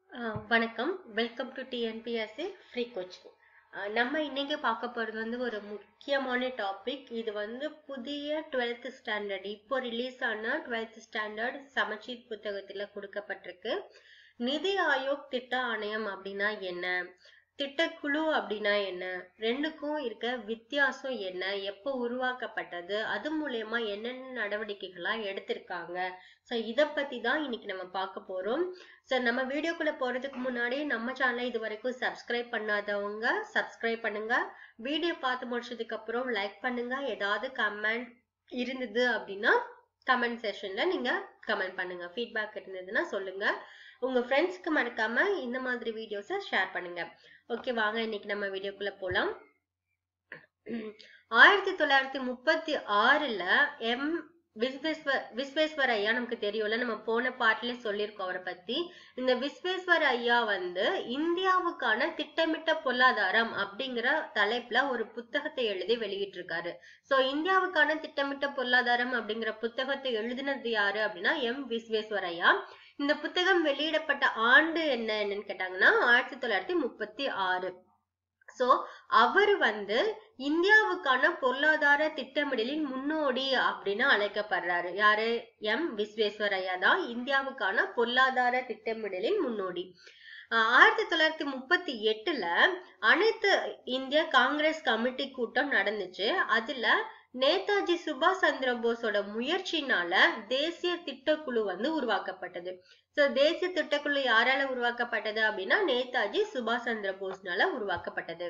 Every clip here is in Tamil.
அஹ் வணக்கம் welcome to TNPSC free coaching நம்ம இன்னைக்கு பார்க்க போகிறது வந்து ஒரு முக்கியமான டாபிக் இது வந்து புதிய டுவெல்த் ஸ்டாண்டர்ட் இப்போ ரிலீஸ் ஆன டுவெல்த் ஸ்டாண்டர்ட் சமச்சீர் புத்தகத்தில் கொடுக்கப்பட்டிருக்கு நிதி ஆயோக் திட்ட ஆணையம் அப்படின்னா என்ன திட்டக்குழு அப்படின்னா என்ன ரெண்டுக்கும் இருக்க வித்தியாசம் என்ன எப்போ உருவாக்கப்பட்டது அது மூலயமா என்னென்ன நடவடிக்கைகள்லாம் எடுத்திருக்காங்க ஸோ இதை பற்றி தான் இன்னைக்கு நம்ம பார்க்க போகிறோம் ஸோ நம்ம வீடியோக்குள்ளே போகிறதுக்கு முன்னாடி நம்ம சேனலை இது வரைக்கும் சப்ஸ்கிரைப் பண்ணாதவங்க சப்ஸ்கிரைப் பண்ணுங்க வீடியோ பார்த்து முடிச்சதுக்கு அப்புறம் லைக் பண்ணுங்க ஏதாவது கமெண்ட் இருந்தது அப்படின்னா கமெண்ட் செஷன்ல நீங்க கமெண்ட் பண்ணுங்க ஃபீட்பேக் இருந்ததுன்னா சொல்லுங்க உங்க ஃப்ரெண்ட்ஸ்க்கு மறக்காம இந்த மாதிரி வீடியோஸை ஷேர் பண்ணுங்க ஓகே வாங்க இன்னைக்கு நம்ம வீடியோக்குள்ள போலாம் ஆயிரத்தி தொள்ளாயிரத்தி முப்பத்தி ஆறுல எம் விஸ்வேஸ்வர் விஸ்வேஸ்வர் ஐயா நமக்கு தெரியும்ல நம்ம போன பாட்டிலே சொல்லியிருக்கோம் அவரை பத்தி இந்த விஸ்வேஸ்வர் ஐயா வந்து இந்தியாவுக்கான திட்டமிட்ட பொருளாதாரம் அப்படிங்கிற தலைப்புல ஒரு புத்தகத்தை எழுதி வெளியிட்டிருக்காரு சோ இந்தியாவுக்கான திட்டமிட்ட பொருளாதாரம் அப்படிங்கிற புத்தகத்தை எழுதினது யாரு அப்படின்னா எம் விஸ்வேஸ்வர் ஐயா இந்த புத்தகம் வெளியிடப்பட்ட ஆண்டு என்ன என்னன்னு கேட்டாங்கன்னா ஆயிரத்தி தொள்ளாயிரத்தி முப்பத்தி ஆறு சோ அவர் வந்து இந்தியாவுக்கான பொருளாதார திட்டமிடலின் முன்னோடி அப்படின்னு அழைக்கப்படுறாரு யாரு எம் விஸ்வேஸ்வரையா தான் இந்தியாவுக்கான பொருளாதார திட்டமிடலின் முன்னோடி ஆயிரத்தி தொள்ளாயிரத்தி முப்பத்தி எட்டுல அனைத்து இந்திய காங்கிரஸ் கமிட்டி கூட்டம் நடந்துச்சு அதுல நேதாஜி சுபாஷ் சந்திர போஸோட முயற்சினால தேசிய திட்டக்குழு வந்து உருவாக்கப்பட்டது சோ தேசிய திட்டக்குழு யாரால உருவாக்கப்பட்டது அப்படின்னா நேதாஜி சுபாஷ் சந்திர போஸ்னால உருவாக்கப்பட்டது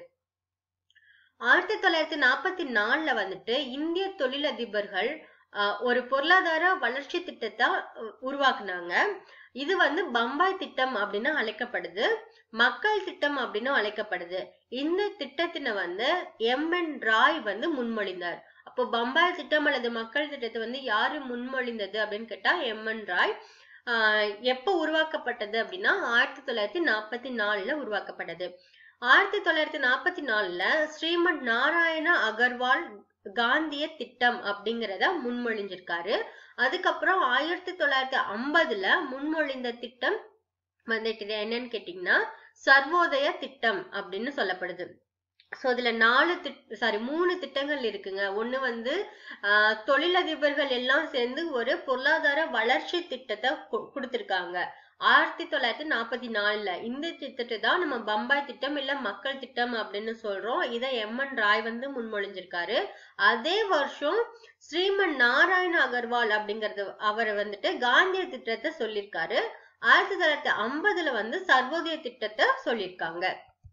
ஆயிரத்தி தொள்ளாயிரத்தி நாற்பத்தி நாலுல வந்துட்டு இந்திய தொழிலதிபர்கள் ஒரு பொருளாதார வளர்ச்சி திட்டத்தை உருவாக்குனாங்க இது வந்து பம்பாய் திட்டம் அப்படின்னு அழைக்கப்படுது மக்கள் திட்டம் அப்படின்னு அழைக்கப்படுது இந்த திட்டத்தினை வந்து எம் என் ராய் வந்து முன்மொழிந்தார் அப்போ பம்பாய் திட்டம் அல்லது மக்கள் திட்டத்தை வந்து யாரு முன்மொழிந்தது அப்படின்னு கேட்டா எம் என் ராய் ஆஹ் எப்போ உருவாக்கப்பட்டது அப்படின்னா ஆயிரத்தி தொள்ளாயிரத்தி நாற்பத்தி நாலுல உருவாக்கப்பட்டது ஆயிரத்தி தொள்ளாயிரத்தி நாற்பத்தி நாலுல ஸ்ரீமத் நாராயண அகர்வால் காந்திய திட்டம் அப்படிங்கிறத முன்மொழிஞ்சிருக்காரு அதுக்கப்புறம் ஆயிரத்தி தொள்ளாயிரத்தி ஐம்பதுல முன்மொழிந்த திட்டம் வந்துட்டு என்னன்னு கேட்டீங்கன்னா சர்வோதய திட்டம் அப்படின்னு சொல்லப்படுது ஸோ இதுல நாலு திட் சாரி மூணு திட்டங்கள் இருக்குங்க ஒண்ணு வந்து ஆஹ் தொழிலதிபர்கள் எல்லாம் சேர்ந்து ஒரு பொருளாதார வளர்ச்சி திட்டத்தை கொடுத்திருக்காங்க ஆயிரத்தி தொள்ளாயிரத்தி நாற்பத்தி நாலுல இந்த திட்டத்தை தான் நம்ம பம்பாய் திட்டம் இல்ல மக்கள் திட்டம் அப்படின்னு சொல்றோம் இதை எம் என் ராய் வந்து முன்மொழிஞ்சிருக்காரு அதே வருஷம் ஸ்ரீமன் நாராயண அகர்வால் அப்படிங்கறது அவர் வந்துட்டு காந்திய திட்டத்தை சொல்லியிருக்காரு ஆயிரத்தி தொள்ளாயிரத்தி ஐம்பதுல வந்து சர்வோதய திட்டத்தை சொல்லியிருக்காங்க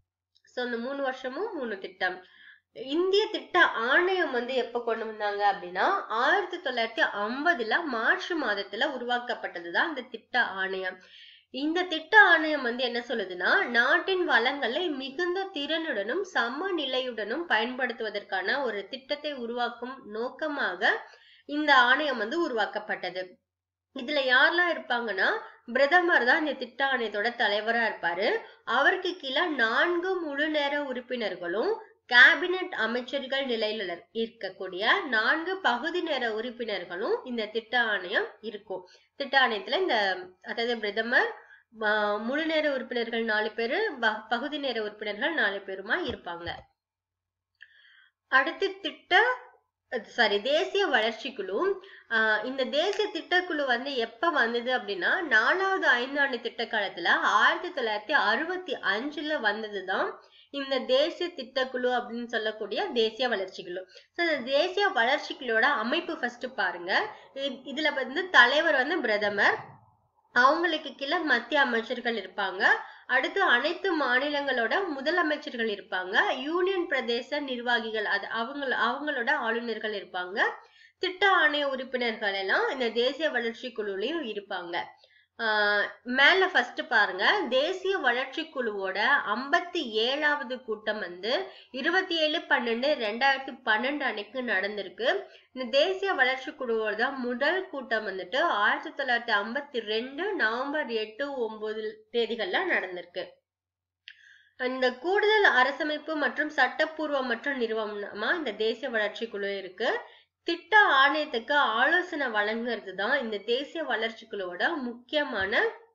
ஸோ இந்த மூணு வருஷமும் மூணு திட்டம் இந்திய திட்ட ஆணையம் வந்து எப்ப கொண்டு வந்தாங்க அப்படின்னா ஆயிரத்தி தொள்ளாயிரத்தி ஐம்பதுல மார்ச் மாதத்துல உருவாக்கப்பட்டதுதான் இந்த திட்ட ஆணையம் இந்த திட்ட ஆணையம் வந்து என்ன சொல்லுதுன்னா நாட்டின் வளங்களை மிகுந்த திறனுடனும் சமநிலையுடனும் பயன்படுத்துவதற்கான ஒரு திட்டத்தை உருவாக்கும் நோக்கமாக இந்த ஆணையம் வந்து உருவாக்கப்பட்டது இதுல யாரெல்லாம் இருப்பாங்கன்னா பிரதமர் தான் இந்த திட்ட ஆணையத்தோட தலைவரா இருப்பாரு அவருக்கு கீழே நான்கு முழு நேர உறுப்பினர்களும் கேபினட் அமைச்சர்கள் நிலையில இருக்கக்கூடிய நான்கு பகுதி நேர உறுப்பினர்களும் இந்த திட்ட ஆணையம் இருக்கும் திட்ட ஆணையத்துல இந்த அதாவது பிரதமர் முழு நேர உறுப்பினர்கள் நாலு பேரு பகுதி நேர உறுப்பினர்கள் நாலு பேருமா இருப்பாங்க அடுத்து திட்ட சாரி தேசிய வளர்ச்சி குழு ஆஹ் இந்த தேசிய திட்டக்குழு வந்து எப்ப வந்தது அப்படின்னா நாலாவது ஐந்தாண்டு திட்ட காலத்துல ஆயிரத்தி தொள்ளாயிரத்தி அறுபத்தி அஞ்சுல வந்ததுதான் இந்த தேசிய திட்டக்குழு அப்படின்னு சொல்லக்கூடிய தேசிய வளர்ச்சி குழு ஸோ இந்த தேசிய வளர்ச்சி குழுவோட அமைப்பு ஃபர்ஸ்ட் பாருங்க இதுல வந்து தலைவர் வந்து பிரதமர் அவங்களுக்கு கீழே மத்திய அமைச்சர்கள் இருப்பாங்க அடுத்து அனைத்து மாநிலங்களோட முதலமைச்சர்கள் இருப்பாங்க யூனியன் பிரதேச நிர்வாகிகள் அது அவங்க அவங்களோட ஆளுநர்கள் இருப்பாங்க திட்ட ஆணைய உறுப்பினர்கள் எல்லாம் இந்த தேசிய வளர்ச்சி குழுலையும் இருப்பாங்க ஆஹ் மேல ஃபர்ஸ்ட் பாருங்க தேசிய வளர்ச்சி குழுவோட ஐம்பத்தி ஏழாவது கூட்டம் வந்து இருபத்தி ஏழு பன்னெண்டு ரெண்டாயிரத்தி பன்னெண்டு அன்னைக்கு நடந்திருக்கு இந்த தேசிய வளர்ச்சி குழுவோட முதல் கூட்டம் வந்துட்டு ஆயிரத்தி தொள்ளாயிரத்தி ஐம்பத்தி ரெண்டு நவம்பர் எட்டு ஒன்பது தேதிகள்ல நடந்திருக்கு இந்த கூடுதல் அரசமைப்பு மற்றும் சட்டப்பூர்வ மற்றும் நிறுவனமா இந்த தேசிய வளர்ச்சி குழு இருக்கு திட்ட ஆணையத்துக்கு ஆலோசனை வழங்குறது தான் இந்த தேசிய வளர்ச்சி குழுவோட முக்கியமான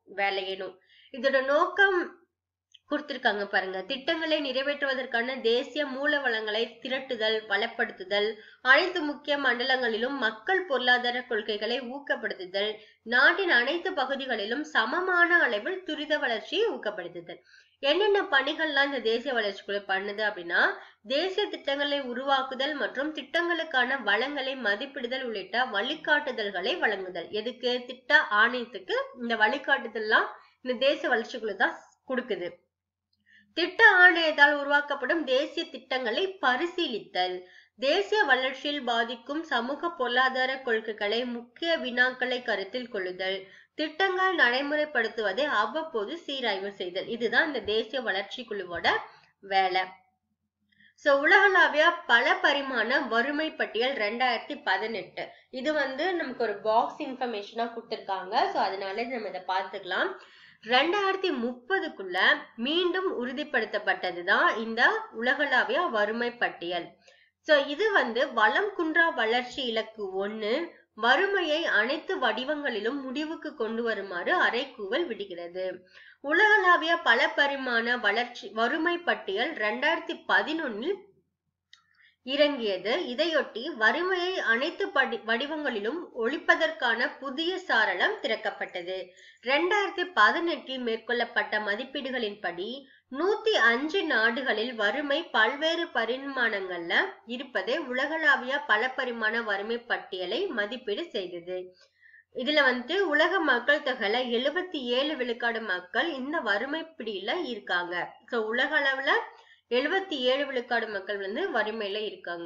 வேலையேனும் இதோட நோக்கம் கொடுத்திருக்காங்க பாருங்க திட்டங்களை நிறைவேற்றுவதற்கான தேசிய மூல வளங்களை திரட்டுதல் வளப்படுத்துதல் அனைத்து முக்கிய மண்டலங்களிலும் மக்கள் பொருளாதார கொள்கைகளை ஊக்கப்படுத்துதல் நாட்டின் அனைத்து பகுதிகளிலும் சமமான அளவில் துரித வளர்ச்சியை ஊக்கப்படுத்துதல் என்னென்ன பணிகள்லாம் இந்த தேசிய வளர்ச்சிக்குழு பண்ணுது அப்படின்னா தேசிய திட்டங்களை உருவாக்குதல் மற்றும் திட்டங்களுக்கான வளங்களை மதிப்பிடுதல் உள்ளிட்ட வழிகாட்டுதல்களை வழங்குதல் எதுக்கு திட்ட ஆணையத்துக்கு இந்த வழிகாட்டுதல்லாம் இந்த தேசிய வளர்ச்சிக்குழு தான் கொடுக்குது திட்ட ஆணையத்தால் உருவாக்கப்படும் தேசிய திட்டங்களை பரிசீலித்தல் தேசிய வளர்ச்சியில் பாதிக்கும் சமூக பொருளாதார கொள்கைகளை முக்கிய வினாக்களை கருத்தில் கொள்ளுதல் திட்டங்கள் நடைமுறைப்படுத்துவதை அவ்வப்போது சீராய்வு செய்தல் இதுதான் இந்த தேசிய வளர்ச்சி குழுவோட வேலை சோ உலகளாவிய பல பரிமாண வறுமை பட்டியல் ரெண்டாயிரத்தி பதினெட்டு இது வந்து நமக்கு ஒரு பாக்ஸ் இன்ஃபர்மேஷனா கொடுத்திருக்காங்க சோ அதனால நம்ம இதை பார்த்துக்கலாம் ரெண்டாயிரத்தி முப்பதுக்குள்ள மீண்டும் உறுதிப்படுத்தப்பட்டதுதான் இந்த உலகளாவிய வறுமை பட்டியல் சோ இது வந்து வளம் குன்றா வளர்ச்சி இலக்கு ஒண்ணு வறுமையை அனைத்து வடிவங்களிலும் முடிவுக்கு கொண்டு வருமாறு அறைகூவல் விடுகிறது உலகளாவிய பல பரிமாண வளர்ச்சி வறுமை பட்டியல் ரெண்டாயிரத்தி பதினொன்னில் இறங்கியது இதையொட்டி வறுமையை அனைத்து படி வடிவங்களிலும் ஒழிப்பதற்கான புதிய சாரளம் திறக்கப்பட்டது ரெண்டாயிரத்தி பதினெட்டில் மேற்கொள்ளப்பட்ட மதிப்பீடுகளின்படி நூத்தி அஞ்சு நாடுகளில் வறுமை பல்வேறு பரிமாணங்கள்ல இருப்பதை உலகளாவிய பல பரிமாண வறுமை பட்டியலை மதிப்பீடு செய்தது இதுல வந்து உலக மக்கள் தொகையில எழுபத்தி ஏழு விழுக்காடு மக்கள் இந்த வறுமை பிடியில இருக்காங்க சோ உலக அளவுல எழுபத்தி ஏழு விழுக்காடு மக்கள் வந்து வறுமையில இருக்காங்க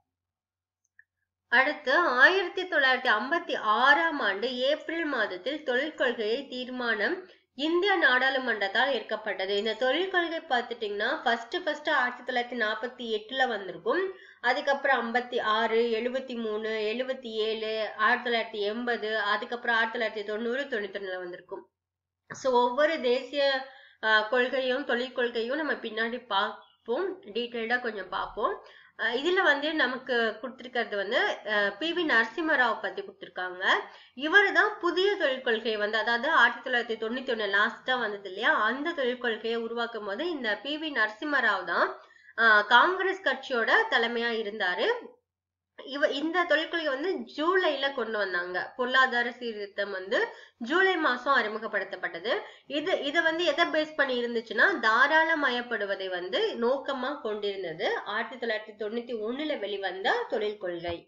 அடுத்து ஆயிரத்தி தொள்ளாயிரத்தி ஐம்பத்தி ஆறாம் ஆண்டு ஏப்ரல் மாதத்தில் தொழில் கொள்கையை தீர்மானம் இந்திய நாடாளுமன்றத்தால் ஏற்கப்பட்டது இந்த தொழில் கொள்கை பார்த்துட்டீங்கன்னா ஃபர்ஸ்ட் ஃபர்ஸ்ட் ஆயிரத்தி தொள்ளாயிரத்தி நாற்பத்தி எட்டுல வந்திருக்கும் அதுக்கப்புறம் ஐம்பத்தி ஆறு எழுபத்தி மூணு எழுபத்தி ஏழு ஆயிரத்தி தொள்ளாயிரத்தி எண்பது அதுக்கப்புறம் ஆயிரத்தி தொள்ளாயிரத்தி தொண்ணூறு தொண்ணூத்தி ஒண்ணுல வந்திருக்கும் ஸோ ஒவ்வொரு தேசிய கொள்கையும் தொழில் கொள்கையும் நம்ம பின்னாடி பார்ப்போம் டீட்டெயில்டா கொஞ்சம் பார்ப்போம் இதுல வந்து நமக்கு கொடுத்திருக்கிறது வந்து பி வி நரசிம்மராவ் பத்தி கொடுத்திருக்காங்க இவர் தான் புதிய தொழில் கொள்கையை வந்து அதாவது ஆயிரத்தி தொள்ளாயிரத்தி தொண்ணூத்தி ஒண்ணு லாஸ்டா வந்தது இல்லையா அந்த தொழில் கொள்கையை உருவாக்கும் போது இந்த பி வி நரசிம்மராவ் தான் காங்கிரஸ் கட்சியோட தலைமையா இருந்தாரு இவ இந்த தொழிற்கொள்கை வந்து ஜூலைல கொண்டு வந்தாங்க பொருளாதார சீர்திருத்தம் வந்து ஜூலை மாசம் அறிமுகப்படுத்தப்பட்டது இது இத வந்து எதை பேஸ் பண்ணி இருந்துச்சுன்னா தாராளமயப்படுவதை வந்து நோக்கமா கொண்டிருந்தது ஆயிரத்தி தொள்ளாயிரத்தி தொண்ணூத்தி ஒண்ணுல வெளிவந்த தொழில் கொள்கை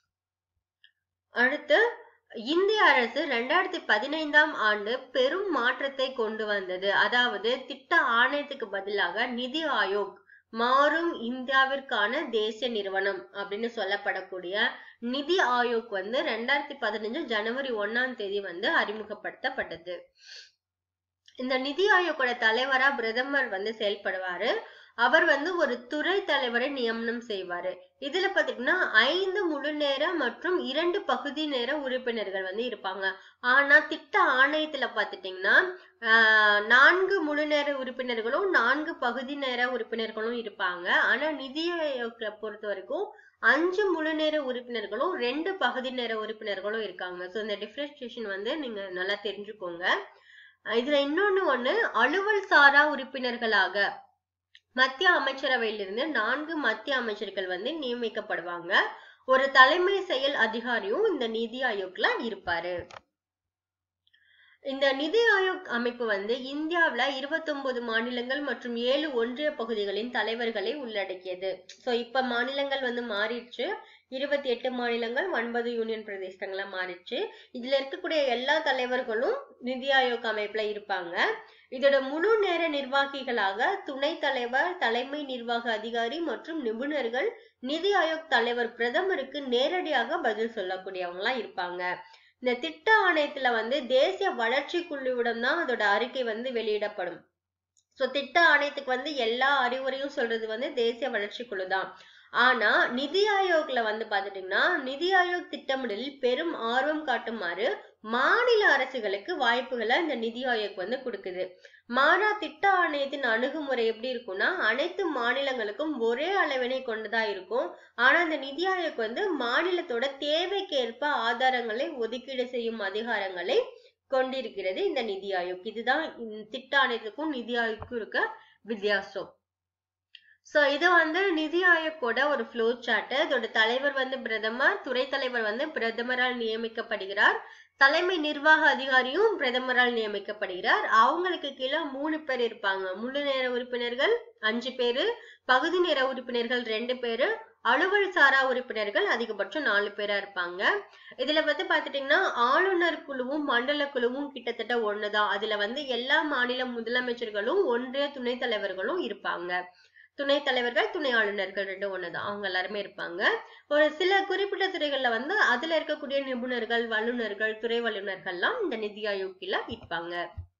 அடுத்து இந்திய அரசு ரெண்டாயிரத்தி பதினைந்தாம் ஆண்டு பெரும் மாற்றத்தை கொண்டு வந்தது அதாவது திட்ட ஆணையத்துக்கு பதிலாக நிதி ஆயோக் மாறும் இந்தியாவிற்கான தேசிய நிறுவனம் அப்படின்னு சொல்லப்படக்கூடிய நிதி ஆயோக் வந்து ரெண்டாயிரத்தி பதினஞ்சு ஜனவரி ஒன்னாம் தேதி வந்து அறிமுகப்படுத்தப்பட்டது இந்த நிதி ஆயோக்கோட தலைவரா பிரதமர் வந்து செயல்படுவாரு அவர் வந்து ஒரு துறை தலைவரை நியமனம் செய்வாரு இதுல பாத்தீங்கன்னா ஐந்து முழு நேர மற்றும் இரண்டு பகுதி நேர உறுப்பினர்கள் வந்து இருப்பாங்க ஆனா திட்ட ஆணையத்துல பாத்துட்டீங்கன்னா ஆஹ் நான்கு முழு நேர உறுப்பினர்களும் நான்கு பகுதி நேர உறுப்பினர்களும் இருப்பாங்க ஆனா நிதி ஆயோக்ல பொறுத்த வரைக்கும் அஞ்சு முழு நேர உறுப்பினர்களும் ரெண்டு பகுதி நேர உறுப்பினர்களும் இருக்காங்க ஸோ இந்த டிஃபரன்சியேஷன் வந்து நீங்க நல்லா தெரிஞ்சுக்கோங்க இதுல இன்னொன்னு ஒண்ணு அலுவல் சாரா உறுப்பினர்களாக மத்திய அமைச்சரவையிலிருந்து நான்கு மத்திய அமைச்சர்கள் வந்து நியமிக்கப்படுவாங்க ஒரு தலைமை செயல் அதிகாரியும் இந்த நிதி ஆயோக்ல இருப்பாரு இந்த நிதி ஆயோக் அமைப்பு வந்து இந்தியாவுல இருபத்தி ஒன்பது மாநிலங்கள் மற்றும் ஏழு ஒன்றிய பகுதிகளின் தலைவர்களை உள்ளடக்கியது சோ இப்ப மாநிலங்கள் வந்து மாறிடுச்சு இருபத்தி எட்டு மாநிலங்கள் ஒன்பது யூனியன் பிரதேசங்களா மாறிடுச்சு இதுல இருக்கக்கூடிய எல்லா தலைவர்களும் நிதி ஆயோக் அமைப்புல இருப்பாங்க இதோட முழு நேர நிர்வாகிகளாக துணை தலைவர் தலைமை நிர்வாக அதிகாரி மற்றும் நிபுணர்கள் நிதி ஆயோக் தலைவர் பிரதமருக்கு நேரடியாக பதில் சொல்லக்கூடியவங்களா இருப்பாங்க இந்த திட்ட ஆணையத்துல வந்து தேசிய வளர்ச்சி குழுவிடம் தான் அதோட அறிக்கை வந்து வெளியிடப்படும் சோ திட்ட ஆணையத்துக்கு வந்து எல்லா அறிவுரையும் சொல்றது வந்து தேசிய வளர்ச்சி குழு தான் ஆனா நிதி ஆயோக்ல வந்து பாத்துட்டீங்கன்னா நிதி ஆயோக் திட்டமிடலில் பெரும் ஆர்வம் காட்டுமாறு மாநில அரசுகளுக்கு வாய்ப்புகளை இந்த நிதி ஆயோக் வந்து கொடுக்குது மாறா திட்ட ஆணையத்தின் அணுகுமுறை எப்படி இருக்கும்னா அனைத்து மாநிலங்களுக்கும் ஒரே அளவினை கொண்டுதான் இருக்கும் ஆனா இந்த நிதி ஆயோக் வந்து மாநிலத்தோட தேவைக்கேற்ப ஆதாரங்களை ஒதுக்கீடு செய்யும் அதிகாரங்களை கொண்டிருக்கிறது இந்த நிதி ஆயோக் இதுதான் இந்த திட்ட ஆணையத்துக்கும் நிதி ஆயோக்கும் இருக்க வித்தியாசம் சோ இது வந்து நிதி ஆயோக்கோட ஒரு ஃப்ளோ சார்ட் இதோட தலைவர் வந்து பிரதமர் துறை தலைவர் வந்து பிரதமரால் நியமிக்கப்படுகிறார் தலைமை நிர்வாக அதிகாரியும் பிரதமரால் நியமிக்கப்படுகிறார் அவங்களுக்கு கீழே மூணு பேர் இருப்பாங்க முழு நேர உறுப்பினர்கள் அஞ்சு பேரு பகுதி நேர உறுப்பினர்கள் ரெண்டு பேரு அலுவல் சாரா உறுப்பினர்கள் அதிகபட்சம் நாலு பேரா இருப்பாங்க இதுல வந்து பாத்துட்டீங்கன்னா ஆளுநர் குழுவும் மண்டல குழுவும் கிட்டத்தட்ட ஒண்ணுதான் அதுல வந்து எல்லா மாநில முதலமைச்சர்களும் ஒன்றிய துணைத் தலைவர்களும் இருப்பாங்க துணைத் தலைவர்கள் துணை ஆளுநர்கள் ரெண்டும் ஒண்ணுதான் அவங்க எல்லாருமே இருப்பாங்க ஒரு சில குறிப்பிட்ட துறைகள்ல வந்து அதுல இருக்கக்கூடிய நிபுணர்கள் வல்லுநர்கள் துறை வல்லுநர்கள்லாம் இந்த நிதி ஆயோக்கில இருப்பாங்க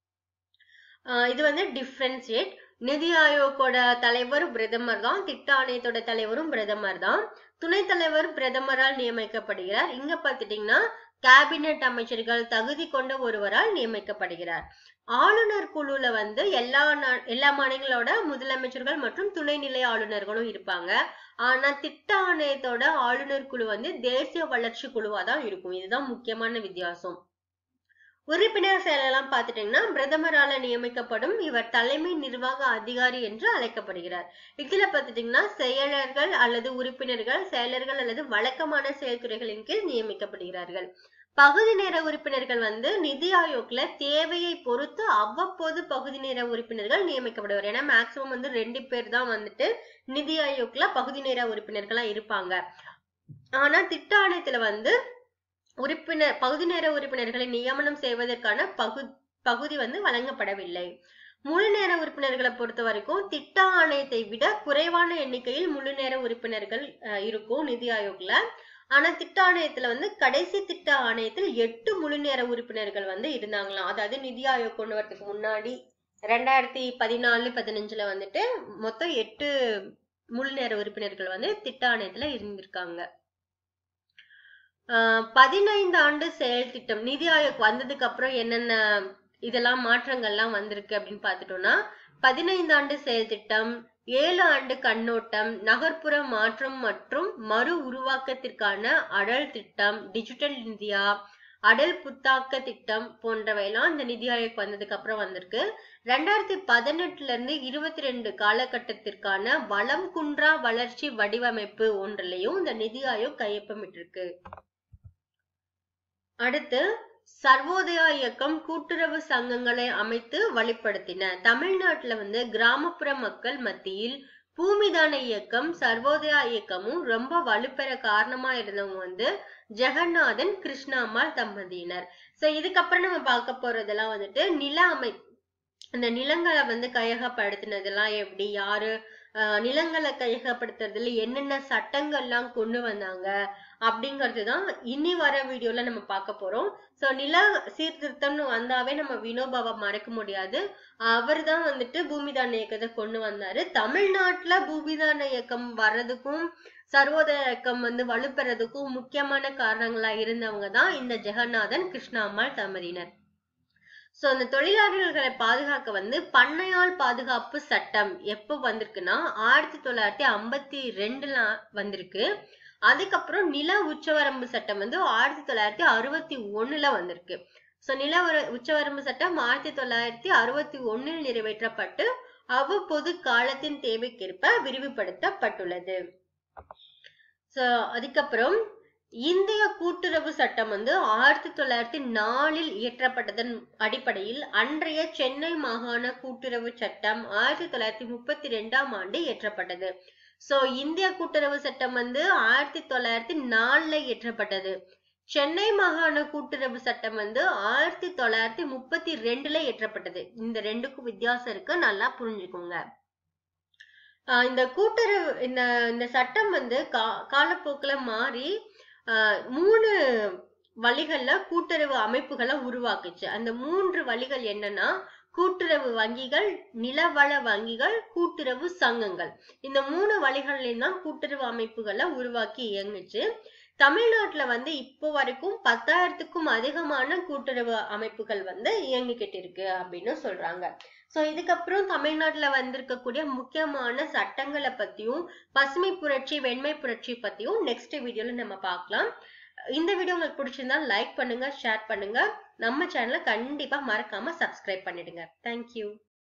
ஆஹ் இது வந்து டிஃபரன்சியேட் நிதி ஆயோக்கோட தலைவர் பிரதமர் தான் திட்ட ஆணையத்தோட தலைவரும் பிரதமர் தான் துணைத் தலைவர் பிரதமரால் நியமிக்கப்படுகிறார் இங்க பாத்துட்டீங்கன்னா கேபினெட் அமைச்சர்கள் தகுதி கொண்ட ஒருவரால் நியமிக்கப்படுகிறார் ஆளுநர் குழுல வந்து எல்லா நா- எல்லா மாநிலங்களோட முதலமைச்சர்கள் மற்றும் துணைநிலை ஆளுநர்களும் இருப்பாங்க ஆனா திட்ட ஆணையத்தோட ஆளுநர் குழு வந்து தேசிய வளர்ச்சி குழுவா தான் இருக்கும் இதுதான் முக்கியமான வித்தியாசம் உறுப்பினர் செயலெல்லாம் பார்த்துட்டீங்கன்னா பிரதமரால நியமிக்கப்படும் இவர் தலைமை நிர்வாக அதிகாரி என்று அழைக்கப்படுகிறார் இதுல பார்த்துட்டீங்கன்னா செயலர்கள் அல்லது உறுப்பினர்கள் செயலர்கள் அல்லது வழக்கமான செயல்துறைகளின் கீழ் நியமிக்கப்படுகிறார்கள் பகுதி நேர உறுப்பினர்கள் வந்து நிதி ஆயோக்ல தேவையை பொறுத்து அவ்வப்போது பகுதி நேர உறுப்பினர்கள் நியமிக்கப்படுவார் ஏன்னா மேக்சிமம் வந்து ரெண்டு பேர் தான் வந்துட்டு நிதி ஆயோக்ல பகுதி நேர உறுப்பினர்களா இருப்பாங்க ஆனா திட்ட ஆணையத்துல வந்து உறுப்பினர் பகுதி நேர உறுப்பினர்களை நியமனம் செய்வதற்கான பகு பகுதி வந்து வழங்கப்படவில்லை முழு நேர உறுப்பினர்களை பொறுத்த வரைக்கும் திட்ட ஆணையத்தை விட குறைவான எண்ணிக்கையில் முழு நேர உறுப்பினர்கள் அஹ், இருக்கும் நிதி ஆயோக்ல ஆனா திட்ட ஆணையத்துல வந்து கடைசி திட்ட ஆணையத்தில் எட்டு முழு நேர உறுப்பினர்கள் வந்து இருந்தாங்களாம் அதாவது நிதி ஆயோக் கொண்டு வரதுக்கு முன்னாடி ரெண்டாயிரத்தி பதினாலு பதினஞ்சுல வந்துட்டு மொத்தம் எட்டு முழு நேர உறுப்பினர்கள் வந்து திட்ட ஆணையத்துல இருந்திருக்காங்க ஆஹ் பதினைந்து ஆண்டு செயல் திட்டம் நிதி ஆயோக் வந்ததுக்கு அப்புறம் என்னென்ன இதெல்லாம் மாற்றங்கள்லாம் வந்திருக்கு அப்படின்னு பார்த்துட்டோம்னா பதினைந்து ஆண்டு செயல் திட்டம் ஏழு ஆண்டு கண்ணோட்டம் நகர்ப்புற மாற்றம் மற்றும் மறு உருவாக்கத்திற்கான அடல் திட்டம் டிஜிட்டல் இந்தியா அடல் புத்தாக்க திட்டம் போன்றவையெல்லாம் இந்த நிதி ஆயோக் வந்ததுக்கு அப்புறம் வந்திருக்கு ரெண்டாயிரத்தி பதினெட்டுல இருந்து இருபத்தி ரெண்டு காலகட்டத்திற்கான வளம் குன்றா வளர்ச்சி வடிவமைப்பு ஒன்றிலையும் இந்த நிதி ஆயோக் கையொப்பமிட்டிருக்கு அடுத்து சர்வோதயா இயக்கம் கூட்டுறவு சங்கங்களை அமைத்து வழிப்படுத்தின தமிழ்நாட்டுல வந்து கிராமப்புற மக்கள் மத்தியில் பூமிதான இயக்கம் சர்வோதயா இயக்கமும் ரொம்ப வலுப்பெற காரணமா இருந்தவங்க வந்து ஜெகநாதன் கிருஷ்ணாம்மாள் தம்பதியினர் சோ இதுக்கப்புறம் நம்ம பார்க்க போறதெல்லாம் வந்துட்டு நில அமை இந்த நிலங்களை வந்து கையகப்படுத்தினதெல்லாம் எப்படி யாரு ஆஹ் நிலங்களை கையகப்படுத்துறதுல என்னென்ன சட்டங்கள்லாம் கொண்டு வந்தாங்க அப்படிங்கிறது தான் இனி வர வீடியோல நம்ம பார்க்க போறோம் சோ நில சீர்திருத்தம்னு வந்தாவே நம்ம வினோபாவை மறக்க முடியாது அவர் தான் வந்துட்டு பூமிதான இயக்கத்தை கொண்டு வந்தாரு தமிழ்நாட்டுல பூமிதான இயக்கம் வர்றதுக்கும் சர்வோதய இயக்கம் வந்து வலுப்பெறதுக்கும் முக்கியமான காரணங்களா இருந்தவங்க தான் இந்த ஜெகநாதன் கிருஷ்ணாம்மாள் தம்பதியினர் சோ அந்த தொழிலாளர்களை பாதுகாக்க வந்து பண்ணையாள் பாதுகாப்பு சட்டம் எப்போ வந்திருக்குன்னா ஆயிரத்தி தொள்ளாயிரத்தி ஐம்பத்தி ரெண்டுல வந்திருக்கு அதுக்கப்புறம் நில உச்சவரம்பு சட்டம் வந்து ஆயிரத்தி தொள்ளாயிரத்தி அறுபத்தி ஒண்ணுல வந்திருக்கு சோ நில ஒரு உச்சவரம்பு சட்டம் ஆயிரத்தி தொள்ளாயிரத்தி அறுபத்தி ஒண்ணில் நிறைவேற்றப்பட்டு அவ்வப்போது காலத்தின் தேவைக்கேற்ப விரிவுபடுத்தப்பட்டுள்ளது சோ அதுக்கப்புறம் இந்திய கூட்டுறவு சட்டம் வந்து ஆயிரத்தி தொள்ளாயிரத்தி நாலில் இயற்றப்பட்டதன் அடிப்படையில் அன்றைய சென்னை மாகாண கூட்டுறவு சட்டம் ஆயிரத்தி தொள்ளாயிரத்தி முப்பத்தி ரெண்டாம் ஆண்டு இயற்றப்பட்டது சோ இந்திய கூட்டுறவு சட்டம் வந்து ஆயிரத்தி தொள்ளாயிரத்தி நாலுல இயற்றப்பட்டது சென்னை மாகாண கூட்டுறவு சட்டம் வந்து ஆயிரத்தி தொள்ளாயிரத்தி முப்பத்தி ரெண்டுல இயற்றப்பட்டது இந்த ரெண்டுக்கும் வித்தியாசம் இருக்கு நல்லா புரிஞ்சுக்கோங்க ஆஹ் இந்த கூட்டுறவு இந்த இந்த சட்டம் வந்து கா காலப்போக்குல மாறி ஆஹ் மூணு வழிகள்ல கூட்டுறவு அமைப்புகளை உருவாக்குச்சு அந்த மூன்று வழிகள் என்னன்னா கூட்டுறவு வங்கிகள் நிலவள வங்கிகள் கூட்டுறவு சங்கங்கள் இந்த மூணு வழிகள்லயும் தான் கூட்டுறவு அமைப்புகளை உருவாக்கி இயங்குச்சு தமிழ்நாட்டுல வந்து இப்போ வரைக்கும் பத்தாயிரத்துக்கும் அதிகமான கூட்டுறவு அமைப்புகள் வந்து இயங்கிக்கிட்டு இருக்கு அப்படின்னு சொல்றாங்க சோ இதுக்கப்புறம் தமிழ்நாட்டுல வந்திருக்கக்கூடிய முக்கியமான சட்டங்களை பத்தியும் பசுமை புரட்சி வெண்மை புரட்சி பத்தியும் நெக்ஸ்ட் வீடியோல நம்ம பார்க்கலாம் இந்த வீடியோ உங்களுக்கு பிடிச்சிருந்தா லைக் பண்ணுங்க ஷேர் பண்ணுங்க நம்ம சேனலை கண்டிப்பா மறக்காம சப்ஸ்கிரைப் பண்ணிடுங்க தேங்க்யூ